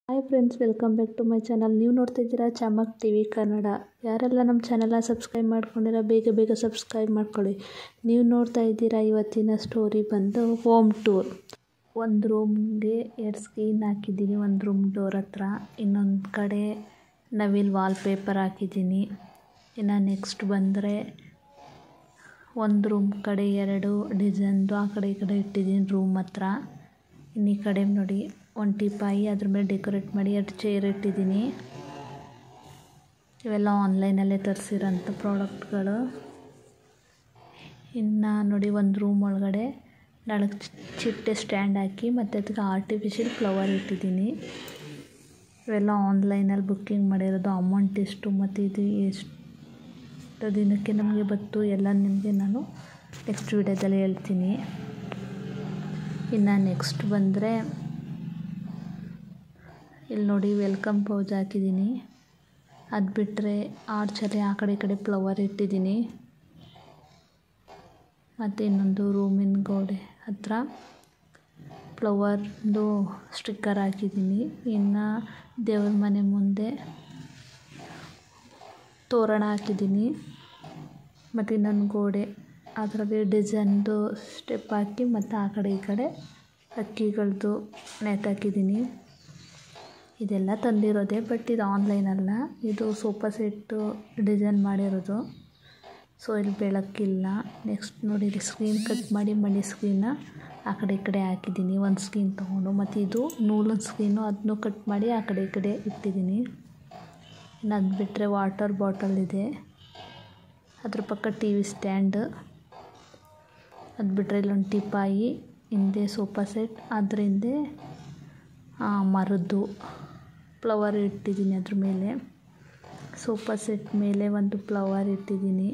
hi friends welcome back to my channel ನೀವು ನೋಡ್ತಾ ಇದ್ದೀರಾ ಚಮಕ್ ಟಿ ವಿ ಕನ್ನಡ ಯಾರೆಲ್ಲ ನಮ್ಮ ಚಾನಲ್ನ ಸಬ್ಸ್ಕ್ರೈಬ್ ಮಾಡ್ಕೊಂಡಿರ ಬೇಗ ಬೇಗ ಸಬ್ಸ್ಕ್ರೈಬ್ ಮಾಡ್ಕೊಳ್ಳಿ ನೀವು ನೋಡ್ತಾ ಇದ್ದೀರಾ ಇವತ್ತಿನ ಸ್ಟೋರಿ ಬಂದು ಹೋಮ್ ಟೂರ್ ಒಂದು ರೂಮ್ಗೆ ಎರಡು ಸ್ಕ್ರೀನ್ ಹಾಕಿದ್ದೀನಿ ಒಂದು ರೂಮ್ ಡೋರ್ ಹತ್ರ ಇನ್ನೊಂದು ಕಡೆ ನವಿಲ್ ವಾಲ್ಪೇಪರ್ ಹಾಕಿದ್ದೀನಿ ಇನ್ನು ನೆಕ್ಸ್ಟ್ ಬಂದರೆ ಒಂದು ರೂಮ್ ಕಡೆ ಎರಡು ಡಿಸೈನ್ದು ಆ ಕಡೆ ಈ ಕಡೆ ಇಟ್ಟಿದ್ದೀನಿ ರೂಮ್ ಹತ್ರ ಇನ್ನು ಈ ಕಡೆ ನೋಡಿ ಒಂದು ಟೀಪಾಯಿ ಅದ್ರ ಮೇಲೆ ಡೆಕೋರೇಟ್ ಮಾಡಿ ಎರಡು ಚೇರ್ ಇಟ್ಟಿದ್ದೀನಿ ಇವೆಲ್ಲ ಆನ್ಲೈನಲ್ಲೇ ತರಿಸಿರೋಂಥ ಪ್ರಾಡಕ್ಟ್ಗಳು ಇನ್ನು ನೋಡಿ ಒಂದು ರೂಮ್ ಒಳಗಡೆ ನಾಲ್ಕು ಚಿಟ್ಟೆ ಸ್ಟ್ಯಾಂಡ್ ಹಾಕಿ ಮತ್ತು ಅದಕ್ಕೆ ಆರ್ಟಿಫಿಷಿಯಲ್ ಫ್ಲವರ್ ಇಟ್ಟಿದ್ದೀನಿ ಇವೆಲ್ಲ ಆನ್ಲೈನಲ್ಲಿ ಬುಕ್ಕಿಂಗ್ ಮಾಡಿರೋದು ಅಮೌಂಟ್ ಎಷ್ಟು ಮತ್ತು ಇದು ಎಷ್ಟು ದಿನಕ್ಕೆ ನಮಗೆ ಬತ್ತು ಎಲ್ಲ ನಿಮಗೆ ನಾನು ನೆಕ್ಸ್ಟ್ ವಿಡಿಯೋದಲ್ಲಿ ಹೇಳ್ತೀನಿ ಇನ್ನು ನೆಕ್ಸ್ಟ್ ಬಂದರೆ ಇಲ್ಲಿ ನೋಡಿ ವೆಲ್ಕಮ್ ಪೌಜ್ ಹಾಕಿದ್ದೀನಿ ಅದು ಬಿಟ್ಟರೆ ಆರ್ಚಲ್ಲಿ ಆ ಕಡೆ ಈ ಕಡೆ ಫ್ಲವರ್ ಇಟ್ಟಿದ್ದೀನಿ ಮತ್ತು ಇನ್ನೊಂದು ರೂಮಿನ ಗೋಡೆ ಹತ್ರ ಫ್ಲವರ್ದು ಸ್ಟಿಕ್ಕರ್ ಹಾಕಿದ್ದೀನಿ ಇನ್ನು ದೇವ್ರ ಮನೆ ಮುಂದೆ ತೋರಣ ಹಾಕಿದ್ದೀನಿ ಮತ್ತು ಇನ್ನೊಂದು ಗೋಡೆ ಅದರಲ್ಲಿ ಡಿಸೈನ್ದು ಸ್ಟೆಪ್ ಹಾಕಿ ಮತ್ತು ಆ ಕಡೆ ಈ ಕಡೆ ಅಕ್ಕಿಗಳದ್ದು ನೇತಾಕಿದ್ದೀನಿ ಇದೆಲ್ಲ ತಂದಿರೋದೆ ಬಟ್ ಇದು ಆನ್ಲೈನ್ ಅಲ್ಲ ಇದು ಸೋಫಾ ಸೆಟ್ಟು ಡಿಸೈನ್ ಮಾಡಿರೋದು ಸೊ ಇಲ್ಲಿ ಬೆಳಕಿಲ್ಲ ನೆಕ್ಸ್ಟ್ ನೋಡಿ ಇಲ್ಲಿ ಸ್ಕ್ರೀನ್ ಕಟ್ ಮಾಡಿ ಮಣಿ ಸ್ಕ್ರೀನ್ನ ಆ ಕಡೆ ಈ ಕಡೆ ಹಾಕಿದ್ದೀನಿ ಒಂದು ಸ್ಕ್ರೀನ್ ತೊಗೊಂಡು ಮತ್ತು ಇದು ನೂಲಿನ ಸ್ಕ್ರೀನು ಅದನ್ನು ಕಟ್ ಮಾಡಿ ಆ ಕಡೆ ಈ ಕಡೆ ಇಟ್ಟಿದ್ದೀನಿ ಇನ್ನು ಅದು ಬಿಟ್ಟರೆ ವಾಟರ್ ಬಾಟಲ್ ಇದೆ ಅದ್ರ ಪಕ್ಕ ಟಿ ವಿ ಸ್ಟ್ಯಾಂಡ್ ಅದು ಬಿಟ್ಟರೆ ಇಲ್ಲೊಂದು ಟಿಪಾಯಿ ಹಿಂದೆ ಸೋಫಾ ಸೆಟ್ ಅದ್ರ ಹಿಂದೆ ಮರದ್ದು ಫ್ಲವರ್ ಇಟ್ಟಿದ್ದೀನಿ ಅದ್ರ ಮೇಲೆ ಸೋಫಾ ಸೆಟ್ ಮೇಲೆ ಒಂದು ಫ್ಲವರ್ ಇಟ್ಟಿದ್ದೀನಿ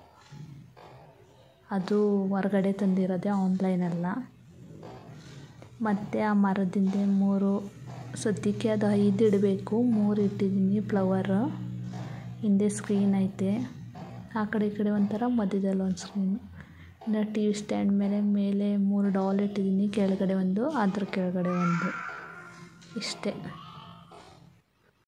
ಅದು ಹೊರಗಡೆ ತಂದಿರೋದೆ ಆನ್ಲೈನಲ್ಲ ಮತ್ತು ಆ ಮರದಿಂದ ಮೂರು ಸದ್ಯಕ್ಕೆ ಅದು ಐದು ಇಡಬೇಕು ಮೂರು ಇಟ್ಟಿದ್ದೀನಿ ಫ್ಲವರ್ ಹಿಂದೆ ಸ್ಕ್ರೀನ್ ಐತೆ ಆ ಕಡೆ ಈ ಕಡೆ ಒಂಥರ ಮಧ್ಯದಲ್ಲಿ ಒಂದು ಸ್ಕ್ರೀನ್ ಇನ್ನು ಟಿ ವಿ ಸ್ಟ್ಯಾಂಡ್ ಮೇಲೆ ಮೇಲೆ ಮೂರು ಡಾಲ್ ಇಟ್ಟಿದ್ದೀನಿ ಕೆಳಗಡೆ ಒಂದು ಅದ್ರ ಕೆಳಗಡೆ ಒಂದು ಇಷ್ಟೇ